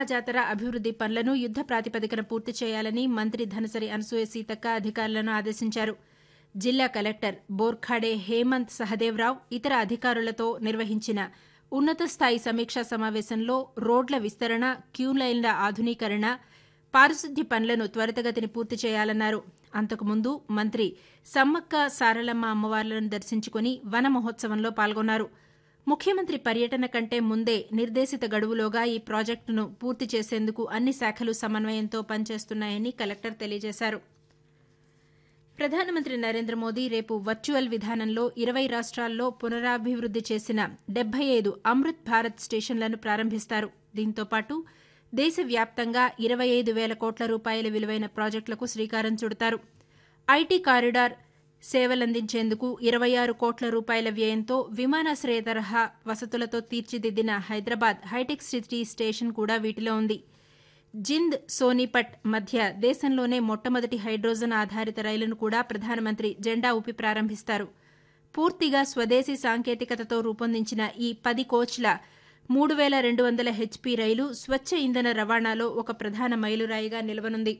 జాతర అభివృద్ది పనులను యుద్ద ప్రాతిపదికన పూర్తి చేయాలని మంత్రి ధనసరి అనసూయ సీతక్క అధికారులను ఆదేశించారు జిల్లా కలెక్టర్ బోర్ఖాడే హేమంత్ సహదేవరావు ఇతర అధికారులతో నిర్వహించిన ఉన్నత స్థాయి సమీక్షా సమావేశంలో రోడ్ల విస్తరణ క్యూలైన్ల ఆధునీకరణ పారిశుద్ధ్య పనులను త్వరితగతిని పూర్తి చేయాలన్నారు అంతకుముందు మంత్రి సమ్మక్క సారలమ్మ అమ్మవార్లను దర్శించుకుని వన మహోత్సవంలో పాల్గొన్నారు ముఖ్యమంత్రి పర్యటన కంటే ముందే నిర్దేశిత గడువులోగా ఈ ప్రాజెక్టును పూర్తి చేసేందుకు అన్ని శాఖలు సమన్వయంతో పనిచేస్తున్నాయని కలెక్టర్ తెలియజేశారు ప్రధానమంత్రి నరేంద్ర మోదీ రేపు వర్చువల్ విధానంలో ఇరవై రాష్ట్రాల్లో పునరాభివృద్ది చేసిన డెబ్బై ఐదు అమృత్ భారత్ స్టేషన్లను ప్రారంభిస్తారు దీంతో పాటు దేశవ్యాప్తంగా ఇరవై ఐదు వేల కోట్ల రూపాయల విలువైన ప్రాజెక్టులకు శ్రీకారం చుడతారు ఐటీ కారిడార్ సేవలందించేందుకు ఇరవై ఆరు కోట్ల రూపాయల వ్యయంతో విమానాశ్రయ తరహా వసతులతో తీర్చిదిద్దిన హైదరాబాద్ హైటెక్ సిటీ స్టేషన్ కూడా వీటిలో ఉంది జింద్ సోనీపట్ మధ్య దేశంలోనే మొట్టమొదటి హైడ్రోజన్ ఆధారిత రైలును కూడా ప్రధానమంత్రి జెండా ఊపి ప్రారంభిస్తారు పూర్తిగా స్వదేశీ సాంకేతికతతో రూపొందించిన ఈ పది కోచ్ల మూడు వేల రెండు వందల హెచ్పీ రైలు స్వచ్ఛ ఇంధన రవాణాలో ఒక ప్రధాన మైలురాయిగా నిలవనుంది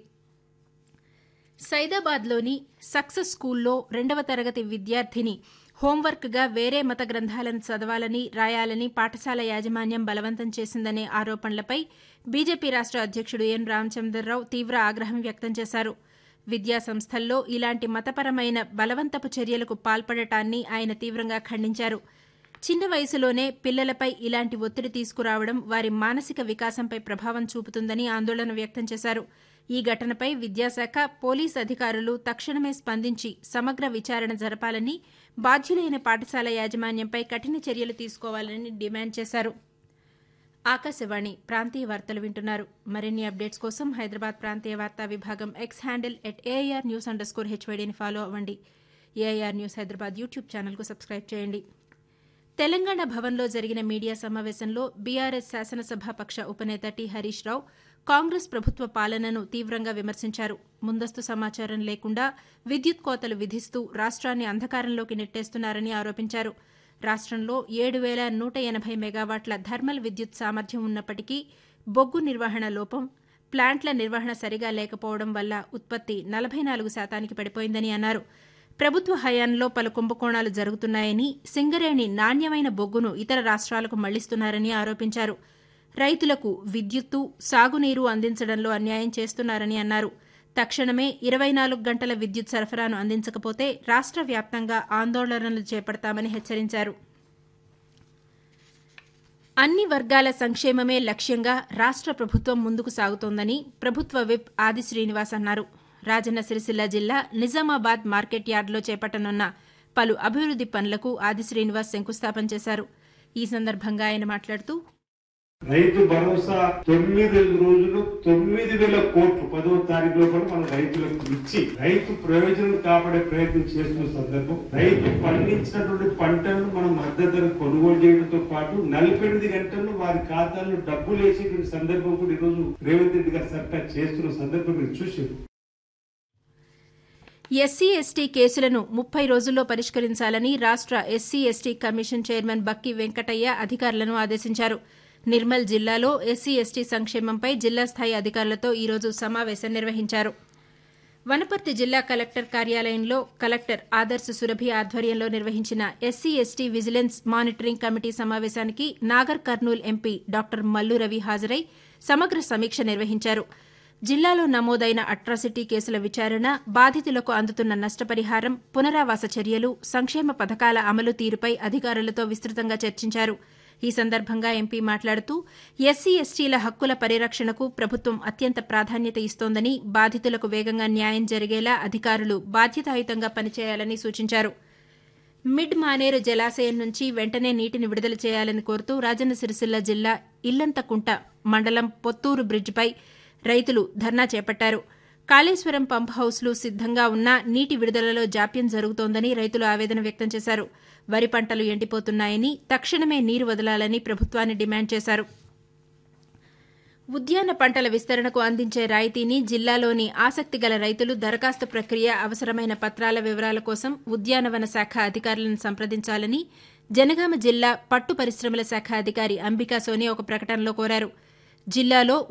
సైదాబాద్లోని సక్సెస్ స్కూల్లో రెండవ తరగతి విద్యార్థిని హోంవర్క్గా వేరే మత గ్రంథాలను చదవాలని రాయాలని పాఠశాల యాజమాన్యం బలవంతం చేసిందనే ఆరోపణలపై బీజేపీ రాష్ట అధ్యక్షుడు ఎన్ రామచంద్రరావు తీవ్ర ఆగ్రహం వ్యక్తం చేశారు విద్యా సంస్థల్లో ఇలాంటి మతపరమైన బలవంతపు చర్యలకు పాల్పడటాన్ని ఆయన తీవ్రంగా ఖండించారు చిన్న వయసులోనే పిల్లలపై ఇలాంటి ఒత్తిడి తీసుకురావడం వారి మానసిక వికాసంపై ప్రభావం చూపుతుందని ఆందోళన వ్యక్తం చేశారు ఈ ఘటనపై విద్యాశాఖ పోలీస్ అధికారులు తక్షణమే స్పందించి సమగ్ర విచారణ జరపాలని బాధ్యులైన పాఠశాల యాజమాన్యంపై కఠిన చర్యలు తీసుకోవాలని డిమాండ్ చేశారు ఆకాశవాణి ప్రాంతీయ వార్తలు వింటున్నారు మరిన్ని అప్డేట్స్ కోసం హైదరాబాద్ ప్రాంతీయ వార్తా విభాగం X handle at AIR news underscore స్కోర్ హెచ్వైడీని ఫాలో అవ్వండి ఏఐఆర్ న్యూస్ హైదరాబాద్ యూట్యూబ్ ఛానల్కు సబ్స్క్రైబ్ చేయండి తెలంగాణ భవన్లో జరిగిన మీడియా సమావేశంలో బీఆర్ఎస్ శాసనసభాపక్ష ఉపనేత టి హరీష్ రావు కాంగ్రెస్ ప్రభుత్వ పాలనను తీవ్రంగా విమర్శించారు ముందస్తు సమాచారం లేకుండా విద్యుత్ కోతలు విధిస్తూ రాష్ట్రాన్ని అంధకారంలోకి నెట్టేస్తున్నారని ఆరోపించారు రాష్ట్రంలో ఏడు వేల నూట ఎనభై మెగావాట్ల థర్మల్ విద్యుత్ సామర్థ్యం ఉన్నప్పటికీ బొగ్గు నిర్వహణ లోపం ప్లాంట్ల నిర్వహణ సరిగా లేకపోవడం వల్ల ఉత్పత్తి నలభై నాలుగు శాతానికి పడిపోయిందని అన్నారు ప్రభుత్వ హయాంలో పలు కుంభకోణాలు జరుగుతున్నాయని సింగరేణి నాణ్యమైన బొగ్గును ఇతర రాష్ట్రాలకు మళ్లిస్తున్నారని ఆరోపించారు రైతులకు విద్యుత్తు సాగునీరు అందించడంలో అన్యాయం చేస్తున్నారని అన్నారు తక్షణమే ఇరవై నాలుగు గంటల విద్యుత్ సరఫరాను అందించకపోతే రాష్ట్ర వ్యాప్తంగా ఆందోళనలు చేపడతామని హెచ్చరించారు అన్ని వర్గాల సంక్షేమమే లక్ష్యంగా రాష్ట్ర ప్రభుత్వం ముందుకు సాగుతోందని ప్రభుత్వ విప్ ఆది శ్రీనివాస్ అన్నారు రాజన్న సిరిసిల్ల జిల్లా నిజామాబాద్ మార్కెట్ యార్డులో చేపట్టనున్న పలు అభివృద్ది పనులకు ఆది శ్రీనివాస్ శంకుస్థాపన చేశారు ఈ సందర్భంగా ఆయన మాట్లాడుతూ రైతు భరోసా తొమ్మిది రోజులు తొమ్మిది వేల కోట్లు పదవ తారీఖు లోపల మనం రైతులకు ఇచ్చి రైతు ప్రయోజనం కాపాడే ప్రయత్నం చేస్తున్న సందర్భం రైతు పండించినటువంటి పంటలను మనం మద్దతు ధర కొనుగోలు చేయడంతో పాటు నలభై ఎనిమిది గంటల్లో వారి ఖాతాల్లో డబ్బులు వేసేటువంటి సందర్భం కూడా ఈరోజు రేవంత్ రెడ్డి గారి సర్కార్ చేస్తున్న సందర్భం మీరు చూసారు ఎస్సీ ఎస్టీ కేసులను ముప్పై రోజుల్లో పరిష్కరించాలని రాష్ట్ర SC ST commission chairman Bakki Venkataiah అధికారులను ఆదేశించారు నిర్మల్ జిల్లాలో ఎస్సీ ఎస్టీ సంక్షేమంపై జిల్లా స్థాయి అధికారులతో ఈరోజు సమావేశం నిర్వహించారు వనపర్తి జిల్లా కలెక్టర్ కార్యాలయంలో కలెక్టర్ ఆదర్శ సురభి ఆధ్వర్యంలో నిర్వహించిన SC ST vigilance monitoring committee సమావేశానికి నాగర్ కర్నూల్ ఎంపీ డాక్టర్ మల్లు రవి హాజరై సమగ్ర సమీక్ష నిర్వహించారు జిల్లాలో నమోదైన అట్రాసిటీ కేసుల విచారణ బాధితులకు అందుతున్న నష్టపరిహారం పునరావాస చర్యలు సంక్షేమ పథకాల అమలు తీరుపై అధికారులతో విస్తృతంగా చర్చించారు ఈ సందర్భంగా ఎంపీ మాట్లాడుతూ ఎస్సీ ఎస్టీల హక్కుల పరిరక్షణకు ప్రభుత్వం అత్యంత ప్రాధాన్యత ఇస్తోందని బాధితులకు వేగంగా న్యాయం జరిగేలా అధికారులు బాధ్యతాయుతంగా పనిచేయాలని సూచించారు మిడ్ మానేరు జలాశయం నుంచి వెంటనే నీటిని విడుదల చేయాలని కోరుతూ రాజన్న సిరిసిల్ల జిల్లా ఇల్లంతకుంట మండలం పొత్తూరు బ్రిడ్జిపై రైతులు ధర్నా చేపట్టారు కాళేశ్వరం పంప్ హౌస్లు సిద్దంగా ఉన్నా నీటి విడుదలలో జాప్యం జరుగుతోందని రైతులు ఆవేదన వ్యక్తం చేశారు వరి పంటలు ఎండిపోతున్నాయని తక్షణమే నీరు వదలాలని ప్రభుత్వాన్ని డిమాండ్ చేశారు ఉద్యాన పంటల విస్తరణకు అందించే రాయితీని జిల్లాలోని ఆసక్తిగల రైతులు దరఖాస్తు ప్రక్రియ అవసరమైన పత్రాల వివరాల కోసం ఉద్యానవన శాఖ అధికారులను సంప్రదించాలని జనగామ జిల్లా పట్టు పరిశ్రమల శాఖ అధికారి అంబికా సోని ఒక ప్రకటనలో కోరారు జిల్లాలో